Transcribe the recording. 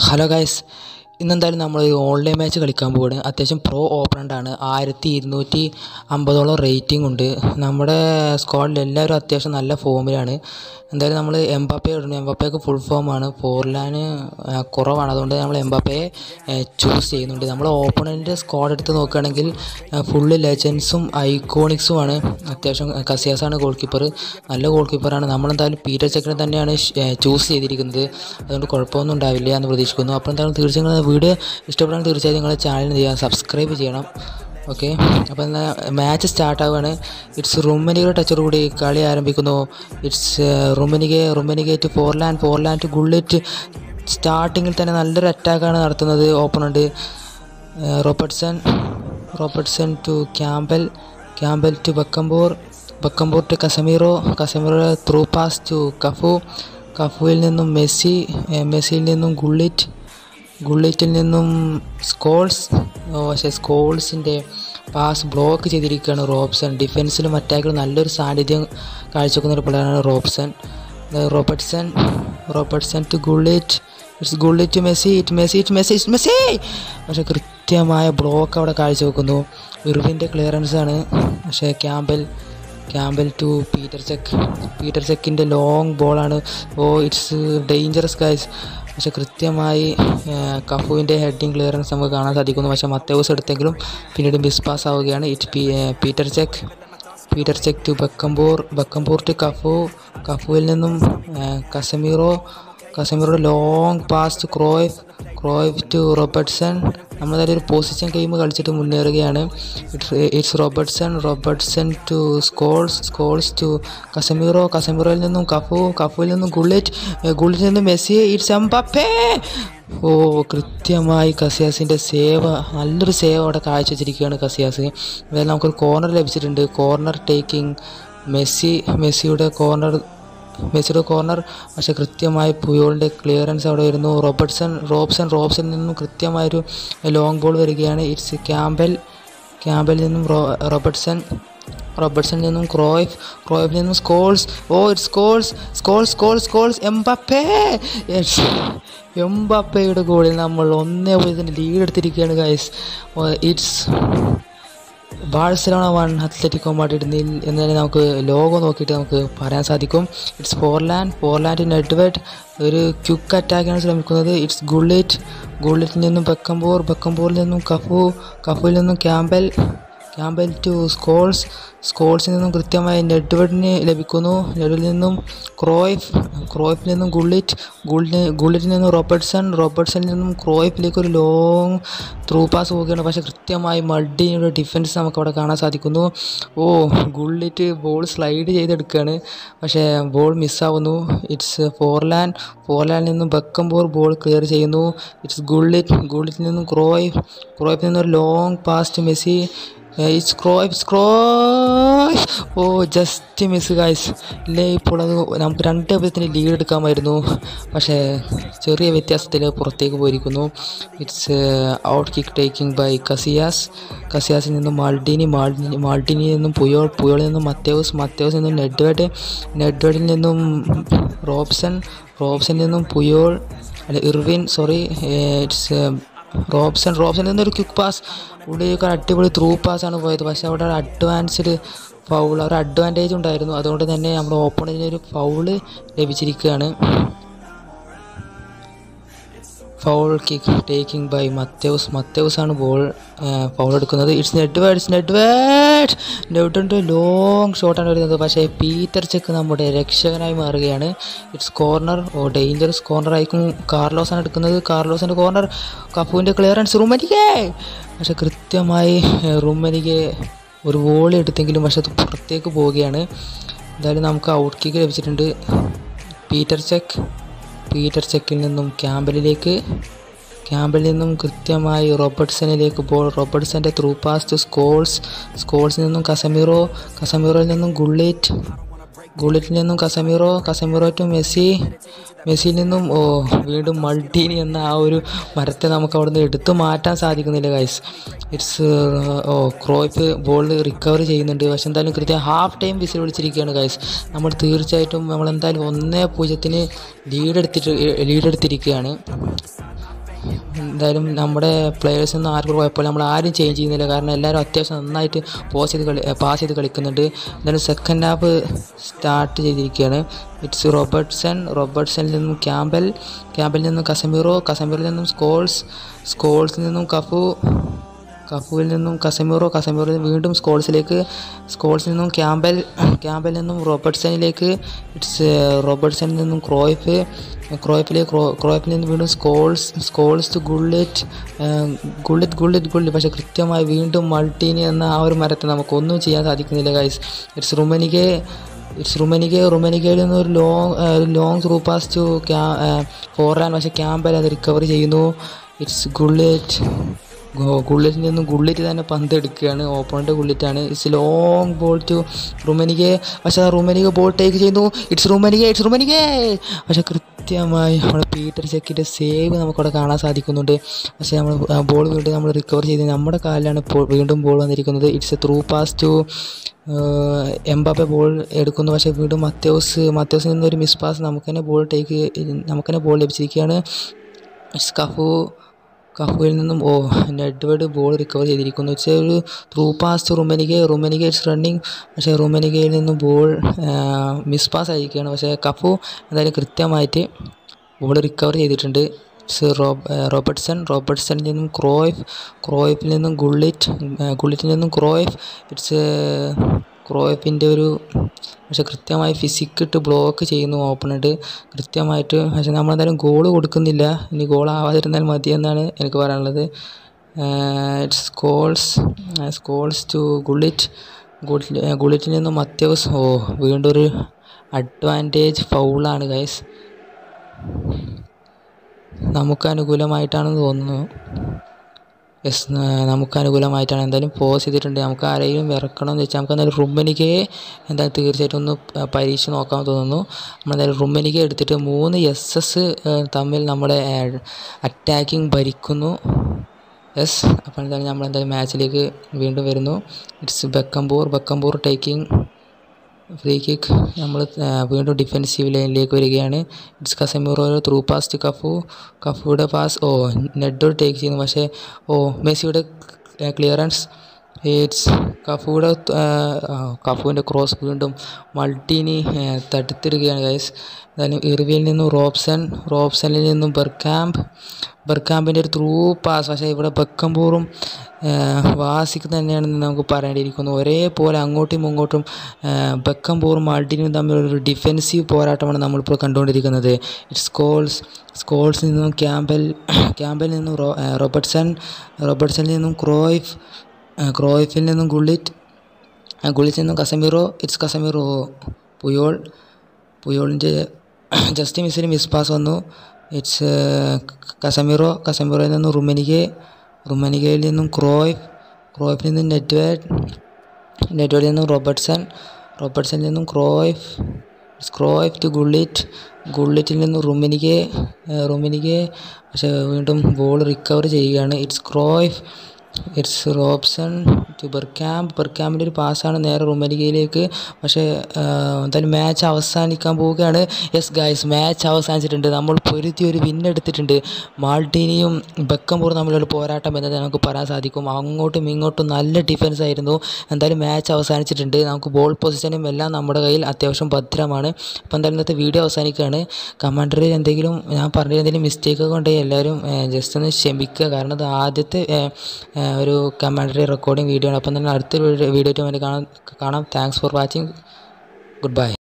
hello guys ഇന്നെന്തായാലും നമ്മൾ online match കളിക്കാൻ പോവുകയാണ് അത്യാവശ്യം പ്രോ ഓപ്പണൻ്റാണ് ആയിരത്തി ഇരുന്നൂറ്റി അമ്പതോളം റേറ്റിംഗ് ഉണ്ട് നമ്മുടെ സ്ക്വാഡിൽ എല്ലാവരും അത്യാവശ്യം നല്ല ഫോമിലാണ് എന്തായാലും നമ്മൾ എംബാപ്പെ ഇടുന്നു എംബാപ്പയ്ക്ക് ഫുൾ ഫോമാണ് ഫോർലാന് കുറവാണ് അതുകൊണ്ട് നമ്മൾ എംബാപ്പയെ ചൂസ് ചെയ്യുന്നുണ്ട് നമ്മൾ ഓപ്പണൻറ്റ് സ്ക്വാഡ് എടുത്ത് നോക്കുകയാണെങ്കിൽ ഫുള്ള് ലെജൻസും ഐക്കോണിക്സുമാണ് അത്യാവശ്യം കസിയാസാണ് ഗോൾ കീപ്പർ നല്ല ഗോൾ കീപ്പറാണ് നമ്മളെന്തായാലും പീറ്റർ ചെക്കിനെ തന്നെയാണ് ചൂസ് ചെയ്തിരിക്കുന്നത് അതുകൊണ്ട് കുഴപ്പമൊന്നും ഉണ്ടാവില്ല എന്ന് പ്രതീക്ഷിക്കുന്നു അപ്പോൾ എന്തായാലും തീർച്ചയായും നിങ്ങളുടെ വീഡിയോ ഇഷ്ടപ്പെടാൻ തീർച്ചയായും നിങ്ങളുടെ ചാനൽ ചെയ്യാം സബ്സ്ക്രൈബ് ചെയ്യണം ഓക്കെ അപ്പോൾ എന്നാൽ മാച്ച് സ്റ്റാർട്ട് ആവുകയാണ് ഇറ്റ്സ് റുമനിയുടെ ടച്ചോടുകൂടി കളി ആരംഭിക്കുന്നു it's Rummenigge Rummenigge to Forlan Forlan to Gullit സ്റ്റാർട്ടിങ്ങിൽ തന്നെ നല്ലൊരു അറ്റാക്കാണ് നടത്തുന്നത് ഓപ്പണുണ്ട് Robertson Robertson to Campbell Campbell to Beckenbauer Beckenbauer to Casemiro Casemiro through pass to Cafu കഫുവിൽ നിന്നും മെസ്സി മെസ്സിയിൽ നിന്നും ഗുള്ളിറ്റ് ഗുള്ളിറ്റിൽ നിന്നും സ്കോൾസ് പക്ഷേ സ്കോൾസിൻ്റെ പാസ് ബ്ലോക്ക് ചെയ്തിരിക്കുകയാണ് റോബ്സൺ ഡിഫൻസിലും അറ്റാക്കിലും നല്ലൊരു സാന്നിധ്യം കാഴ്ചവെക്കുന്ന ഒരു പ്ലെയറാണ് Robson Robertson Robertson to Gullit it's Gullit to Messi it Messi it Messi it Messi പക്ഷേ കൃത്യമായ ബ്ലോക്ക് അവിടെ കാഴ്ചവെക്കുന്നു ഇർവിൻ്റെ ക്ലിയറൻസ് ആണ് പക്ഷേ Campbell Campbell to Peter Cech Peter ചെക്കിൻ്റെ ലോങ് ബോളാണ് ഓ ഇറ്റ്സ് ഡേഞ്ചറസ് ഗൈസ് പക്ഷെ കൃത്യമായി കഫുവിൻ്റെ ഹെഡിങ് ക്ലിയറൻസ് നമുക്ക് കാണാൻ സാധിക്കുന്നു പക്ഷേ മത്തേവസ് എടുത്തെങ്കിലും പിന്നീട് മിസ് പാസ് ആവുകയാണ് it P Peter Cech Peter Cech to Beckenbauer Beckenbauer to Cafu കഫുവിൽ നിന്നും കസമീറോ കസമീറോയുടെ long pass to Cruyff Cruyff to Robertson നമ്മളതിൽ ഒരു പൊസിഷൻ ഗെയിം കളിച്ചിട്ട് മുന്നേറുകയാണ് it's Robertson Robertson to Scholes Scholes to Casemiro കസമീറോയിൽ നിന്നും കഫു കഫുവിൽ നിന്നും ഗുള്ളിറ്റ് ഗുള്ളിറ്റിൽ നിന്നും മെസ്സി ഇറ്റ്സ് എംബാപ്പേ ഓ കൃത്യമായി കസിയാസിൻ്റെ സേവ നല്ലൊരു സേവ അവിടെ കാഴ്ചവെച്ചിരിക്കുകയാണ് കസിയാസ് അതായത് നമുക്കൊരു കോർണർ ലഭിച്ചിട്ടുണ്ട് കോർണർ ടേക്കിംഗ് മെസ്സി മെസ്സിയുടെ കോർണർ മെസ്സിയുടെ കോർണർ പക്ഷേ കൃത്യമായി പുയോളിൻ്റെ ക്ലിയറൻസ് അവിടെ വരുന്നു റോബർട്ട്സൺ റോബ്സൺ റോബ്സണിൽ നിന്നും കൃത്യമായൊരു ലോങ് ബോൾ വരികയാണ് ഇറ്റ്സ് ക്യാമ്പൽ ക്യാമ്പലിൽ നിന്നും റോ റോബർട്ട്സൺ റോബർട്ട്സണിൽ നിന്നും ക്രോയ്ഫ് ക്രോയ്ഫിൽ നിന്നും Scholes oh it's Scholes Scholes Scholes Scholes Mbappe എംബാപ്പയുടെ ഗോളിൽ നമ്മൾ ഒന്നേ പൂജ്യത്തിൻ്റെ ലീഡ് എടുത്തിരിക്കുകയാണ് guys it's Barcelona one Atletico Madrid nil എന്നതിന് നമുക്ക് ലോഗോ നോക്കിയിട്ട് നമുക്ക് പറയാൻ സാധിക്കും ഇറ്റ്സ് ഫോർലാൻഡ് ഫോർലാൻഡ് നെഡ്വെഡ് ഒരു ക്യുക്ക് അറ്റാക്കാണ് ശ്രമിക്കുന്നത് ഇറ്റ്സ് ഗുള്ളിറ്റ് ഗുള്ളിറ്റിൽ നിന്നും ബക്കംബോർ ബക്കംബോറിൽ നിന്നും കഫു കഫുവിൽ നിന്നും ക്യാമ്പൽ ക്യാമ്പൽ ടു സ്കോൾസ് സ്കോൾസിൽ നിന്നും കൃത്യമായി നെഡ്വെഡിന് ലഭിക്കുന്നു നെഡ്വഡിൽ നിന്നും ക്രോയ്ഫ് ക്രോയ്ഫിൽ നിന്നും ഗുള്ളിറ്റ് ഗുള്ളി ഗുള്ളിറ്റിൽ നിന്നും റോബർട്ട്സൺ റോബർട്ട്സണിൽ നിന്നും ക്രോയ്ഫിലേക്ക് ഒരു ലോങ് ത്രൂ പാസ് പോവുകയാണ് പക്ഷേ കൃത്യമായി മൾഡിയുടെ ഡിഫൻസ് നമുക്ക് അവിടെ കാണാൻ സാധിക്കുന്നു ഓ ഗുള്ളിറ്റ് ബോൾ സ്ലൈഡ് ചെയ്തെടുക്കുകയാണ് പക്ഷേ ബോൾ മിസ്സാവുന്നു ഇറ്റ്സ് ഫോർലാൻഡ് ഫോർലാൻഡിൽ നിന്നും ബക്കംബോർ ബോൾ ക്ലിയർ ചെയ്യുന്നു ഇറ്റ്സ് ഗുള്ളിറ്റ് ഗുള്ളിറ്റിൽ നിന്നും ക്രോയ് ക്രോയ്ഫിൽ നിന്നും ഒരു long pass to Messi it's Cruyff ക്രോയ് ഓ ജസ്റ്റ് മിസ് ഗൈസ് ഇല്ലേ ഇപ്പോൾ അത് നമുക്ക് രണ്ട് വിധത്തിന് ലീഡ് എടുക്കാമായിരുന്നു പക്ഷേ ചെറിയ വ്യത്യാസത്തിൽ പുറത്തേക്ക് പോയിരിക്കുന്നു it's out kick taking by Casillas കസിയാസിൽ നിന്നും മാൾഡിനി മാൾഡിനി മാൾഡിനിയിൽ നിന്നും പുയോൾ പുയോളിൽ നിന്നും മത്തേവസ് മത്തേവസിൽ നിന്നും നെഡ്വേഡ് നെഡ്വേഡിൽ നിന്നും റോബ്സൺ റോബ്സണിൽ നിന്നും പുയോൾ അല്ല ഇർവിൻ സോറി ഇറ്റ്സ് റോബ്സൺ റോബ്സണിൽ നിന്നൊരു ക്വിക്ക് പാസ് ഉള്ളിലേക്ക് അടിപൊളി ത്രൂ പാസ്സാണ് പോയത് പക്ഷേ അവിടെ ഒരു അഡ്വാൻസ്ഡ് ഫൗൾ ഒരു അഡ്വാൻറ്റേജ് ഉണ്ടായിരുന്നു അതുകൊണ്ട് തന്നെ നമ്മുടെ ഓപ്പണൻറ്റിന് ഒരു ഫൗള് ലഭിച്ചിരിക്കുകയാണ് foul kick taking by Matthaus Matthaus ആണ് ബോൾ ഫൗൾ എടുക്കുന്നത് ഇറ്റ്സ് നെഡ്വേഡ് ഇറ്റ്സ് നെഡ്വേഡ് നെഡ്വേഡിൻ്റെ ലോങ് ഷോട്ടാണ് വരുന്നത് പക്ഷേ പീറ്റർ ചെക്ക് നമ്മുടെ രക്ഷകനായി മാറുകയാണ് it's corner oh dangerous corner ആയിരിക്കും കാർലോസ് ആണ് എടുക്കുന്നത് കാർലോസിൻ്റെ കോർണർ കപ്പുവിൻ്റെ ക്ലിയറൻസ് റുമനികെ പക്ഷേ കൃത്യമായി റുമനികെ ഒരു വോളി എടുത്തെങ്കിലും പക്ഷെ അത് പുറത്തേക്ക് പോവുകയാണ് എന്തായാലും നമുക്ക് ഔട്ട് കിക്ക് ലഭിച്ചിട്ടുണ്ട് പീറ്റർ ചെക്ക് പീറ്റർ ചെക്കിൽ നിന്നും ക്യാമ്പലിലേക്ക് ക്യാമ്പിൽ നിന്നും കൃത്യമായി റോബർട്ട്സണിലേക്ക് ബോൾ റോബർട്ട്സൻ്റെ ത്രൂ പാസ് ടു സ്കോൾസ് സ്കോൾസിൽ നിന്നും കസമീറോ കസമീറോയിൽ നിന്നും ഗുള്ളിറ്റ് ഗുള്ളിറ്റിൽ നിന്നും കസമീറോ കസമീറോ ടു മെസ്സി മെസ്സിയിൽ നിന്നും ഓ വീണ്ടും മൾട്ടീനി എന്ന ആ ഒരു മരത്തെ നമുക്ക് അവിടുന്ന് എടുത്തു മാറ്റാൻ സാധിക്കുന്നില്ല guys it's oh Cruyff ball recover ചെയ്യുന്നുണ്ട് പക്ഷെ എന്തായാലും കൃത്യം ഹാഫ് ടൈം വിസിൽ വിളിച്ചിരിക്കുകയാണ് ഗൈസ് നമ്മൾ തീർച്ചയായിട്ടും നമ്മൾ എന്തായാലും ഒന്നേ പൂജ്യത്തിന് ലീഡ് എടുത്തിട്ട് ലീഡ് എടുത്തിരിക്കുകയാണ് എന്തായാലും നമ്മുടെ പ്ലെയേഴ്സൊന്നും ആർക്കും കുഴപ്പമില്ല നമ്മൾ ആരും ചേഞ്ച് ചെയ്യുന്നില്ല കാരണം എല്ലാവരും അത്യാവശ്യം നന്നായിട്ട് പോസ് ചെയ്ത് കളി പാസ് ചെയ്ത് കളിക്കുന്നുണ്ട് എന്തായാലും സെക്കൻഡ് ഹാഫ് സ്റ്റാർട്ട് ചെയ്തിരിക്കുകയാണ് ഇറ്റ്സ് റോബർട്ട്സൺ റോബർട്ട്സണിൽ നിന്നും ക്യാമ്പൽ ക്യാമ്പലിൽ നിന്നും കസമീറോ കസമീറിൽ നിന്നും സ്കോൾസ് സ്കോൾസിൽ നിന്നും കഫു കഫുവിൽ നിന്നും കസമീറോ കസമീറോയിൽ വീണ്ടും സ്കോൾസിലേക്ക് സ്കോൾസിൽ നിന്നും ക്യാമ്പൽ ക്യാമ്പലിൽ നിന്നും റോബർട്ട്സണിലേക്ക് ഇറ്റ്സ് റോബർട്ട്സണിൽ നിന്നും ക്രോയ്ഫ് ക്രോയ്ഫിലേക്ക് ക്രോ ക്രോയ്ഫിൽ നിന്ന് വീണ്ടും Scholes Scholes to Gullit Gullit Gullit ഗുള്ളി പക്ഷേ കൃത്യമായി വീണ്ടും മൾട്ടീനി എന്ന ആ ഒരു മരത്തെ നമുക്കൊന്നും ചെയ്യാൻ സാധിക്കുന്നില്ല guys it's Rummenigge it's Rummenigge റുമനിക്കയിൽ നിന്ന് ഒരു ലോങ് ഒരു ലോങ് ത്രൂ പാസ് ടു ക്യാ ഫോർ ആൻഡ് പക്ഷേ ക്യാമ്പൽ അത് റിക്കവർ ചെയ്യുന്നു ഇറ്റ്സ് ഗുള്ളിറ്റ് ഗുള്ളിറ്റിൽ നിന്നും ഗുള്ളിറ്റ് തന്നെ പന്ത് എടുക്കുകയാണ് ഓപ്പോണൻ്റ് ഗുള്ളിറ്റാണ് it's long ball to Rummenigge പക്ഷേ ആ റുമനിക ബോൾ ടേക്ക് ചെയ്യുന്നു ഇറ്റ്സ് റുമനിക ഇറ്റ്സ് റുമനിക പക്ഷേ കൃത്യമായി നമ്മുടെ പീറ്റർ ചെക്കിൻ്റെ സേവ് നമുക്കവിടെ കാണാൻ സാധിക്കുന്നുണ്ട് പക്ഷേ നമ്മൾ ബോൾ വീണ്ടും നമ്മൾ റിക്കവർ ചെയ്ത് നമ്മുടെ കാലിലാണ് ഇപ്പോൾ വീണ്ടും ബോൾ വന്നിരിക്കുന്നത് it's a through pass to Mbappe ball എടുക്കുന്നു പക്ഷേ വീണ്ടും മത്യോസ് മത്യോസിൽ നിന്നൊരു മിസ് പാസ് നമുക്ക് തന്നെ ബോൾ ടേക്ക് നമുക്ക് തന്നെ ബോൾ ലഭിച്ചിരിക്കുകയാണ് ഇറ്റ്സ് കഫു കഫുവിൽ നിന്നും ഓ നെഡ്വേർഡ് ബോൾ റിക്കവർ ചെയ്തിരിക്കുന്നു വെച്ചാൽ ഒരു through pass to Rummenigge Rummenigge it's running പക്ഷേ റുമനികയിൽ നിന്നും ബോൾ മിസ് പാസ് ആയിരിക്കുകയാണ് പക്ഷേ കഫു എന്തായാലും കൃത്യമായിട്ട് ബോൾ റിക്കവർ ചെയ്തിട്ടുണ്ട് ഇറ്റ്സ് റോബ് റോബർട്ട്സൺ റോബർട്ട്സണിൽ നിന്നും ക്രോയ്ഫ് ക്രോയ്ഫിൽ നിന്നും ഗുള്ളിറ്റ് ഗുള്ളിറ്റിൽ നിന്നും ക്രോയ്ഫ് ഇറ്റ്സ് ക്രോയ്ഫിൻ്റെ ഒരു പക്ഷെ കൃത്യമായി ഫിസിക്കിട്ട് ബ്ലോക്ക് ചെയ്യുന്നു ഓപ്പണൻറ്റ് കൃത്യമായിട്ട് പക്ഷെ നമ്മളെന്തായാലും ഗോൾ കൊടുക്കുന്നില്ല ഇനി ഗോൾ ആവാതിരുന്നാൽ മതി എന്നാണ് എനിക്ക് പറയാനുള്ളത് it's Scholes Scholes to Gullit ഗുള്ളിറ്റിൽ നിന്നും മത്യോസ് ഓ വീണ്ടും ഒരു അഡ്വാൻറ്റേജ് ഫൗളാണ് ഗൈസ് നമുക്ക് അനുകൂലമായിട്ടാണെന്ന് തോന്നുന്നു യെസ് നമുക്ക് അനുകൂലമായിട്ടാണ് എന്തായാലും പോസ് ചെയ്തിട്ടുണ്ട് നമുക്ക് ആരെങ്കിലും ഇറക്കണമെന്ന് വെച്ചാൽ നമുക്ക് എന്തായാലും റുമ്മനിക്ക് എന്തായാലും തീർച്ചയായിട്ടും ഒന്ന് പരീക്ഷ നോക്കാൻ തോന്നുന്നു നമ്മളെന്തായാലും റുമ്മനിക്ക് എടുത്തിട്ട് മൂന്ന് എസ് എസ് തമ്മിൽ നമ്മുടെ അറ്റാക്കിംഗ് ഭരിക്കുന്നു യെസ് അപ്പോൾ എന്തായാലും നമ്മളെന്തായാലും മാച്ചിലേക്ക് വീണ്ടും വരുന്നു it's Beckenbauer Beckenbauer taking free kick നമ്മൾ വീണ്ടും ഡിഫെൻസീവ് ലൈനിലേക്ക് വരികയാണ് it's Casemiro through pass to Cafu കഫുയുടെ പാസ് ഓ നെഡോ ടേക്ക് ചെയ്യുന്നു പക്ഷേ ഓ മെസ്സിയുടെ ക്ലിയറൻസ് ഇറ്റ്സ് കഫുയുടെ കഫുവിൻ്റെ ക്രോസ് വീണ്ടും മൾട്ടീനി തടുത്തിടുകയാണ് ഗൈസ് എന്തായാലും ഇർവിയിൽ നിന്നും റോബ്സൺ റോബ്സണിൽ നിന്നും ബെർക്കാമ്പ് ബെർക്കാമ്പിൻ്റെ ഒരു ത്രൂ പാസ് പക്ഷേ ഇവിടെ ബക്കംപൂറും വാസിക്ക് തന്നെയാണെന്ന് നമുക്ക് പറയേണ്ടിയിരിക്കുന്നു ഒരേപോലെ അങ്ങോട്ടും ഇങ്ങോട്ടും ബക്കംപൂറും മാൾട്ടിനും തമ്മിലൊരു ഡിഫെൻസീവ് പോരാട്ടമാണ് നമ്മളിപ്പോൾ കണ്ടുകൊണ്ടിരിക്കുന്നത് ഇറ്റ്സ് സ്കോൾസ് സ്കോൾസിൽ നിന്നും ക്യാമ്പൽ ക്യാമ്പലിൽ നിന്നും റോ റോബർട്ട്സൺ റോബർട്ട്സണിൽ നിന്നും ക്രോയ്ഫ് ക്രോയ്ഫിൽ നിന്നും ഗുള്ളിറ്റ് ഗുള്ളിറ്റിൽ നിന്നും കസമീറോ ഇറ്റ്സ് കസമീറോ പുയോൾ പുയോളിൻ്റെ ജസ്റ്റ് മിസ്സിൽ മിസ് പാസ് വന്നു ഇറ്റ്സ് കസമീറോ കസമീറോയിൽ നിന്നും റുമനികെ റുമനികയിൽ നിന്നും ക്രോയ്ഫ് ക്രോയ്ഫിൽ നിന്നും നെറ്റ്വേഡ് നെറ്റ്വേഡിൽ നിന്നും റോബർട്ട്സൺ റോബർട്ട്സണിൽ നിന്നും ക്രോയ്ഫ് ക്രോയ്ഫ് ടു ഗുള്ളിറ്റ് ഗുള്ളിറ്റിൽ നിന്നും റുമനികെ റുമനികെ പക്ഷേ വീണ്ടും ബോൾ റിക്കവർ ചെയ്യുകയാണ് it's Cruyff it's Robson to Bergkamp ബെർക്യാമ്പിൻ്റെ ഒരു പാസ്സാണ് നേരെ റുമനികയിലേക്ക് പക്ഷേ എന്തായാലും മാച്ച് അവസാനിക്കാൻ പോവുകയാണ് യെസ് ഗായ്സ് മാച്ച് അവസാനിച്ചിട്ടുണ്ട് നമ്മൾ പൊരുത്തി ഒരു വിൻ എടുത്തിട്ടുണ്ട് മാൾട്ടീനിയും ബക്കംപൂർ തമ്മിലുള്ള പോരാട്ടം എന്നത് നമുക്ക് പറയാൻ സാധിക്കും അങ്ങോട്ടും ഇങ്ങോട്ടും നല്ല ഡിഫൻസ് ആയിരുന്നു എന്തായാലും മാച്ച് അവസാനിച്ചിട്ടുണ്ട് നമുക്ക് ബോൾ പൊസിഷനും എല്ലാം നമ്മുടെ കയ്യിൽ അത്യാവശ്യം ഭദ്രമാണ് അപ്പോൾ എന്തായാലും ഇന്നത്തെ വീഡിയോ അവസാനിക്കുകയാണ് കമാൻഡറിൽ എന്തെങ്കിലും ഞാൻ പറഞ്ഞ എന്തെങ്കിലും മിസ്റ്റേക്ക് ഉണ്ടെങ്കിൽ എല്ലാവരും ജസ്റ്റ് ഒന്ന് ക്ഷമിക്കുക കാരണം അത് ആദ്യത്തെ ഒരു കമാൻഡറി റെക്കോർഡിംഗ് വീഡിയോ ആണ് അപ്പം തന്നെ അടുത്തൊരു വീഡിയോ ആയിട്ട് കാണാം കാണാം thanks for watching good bye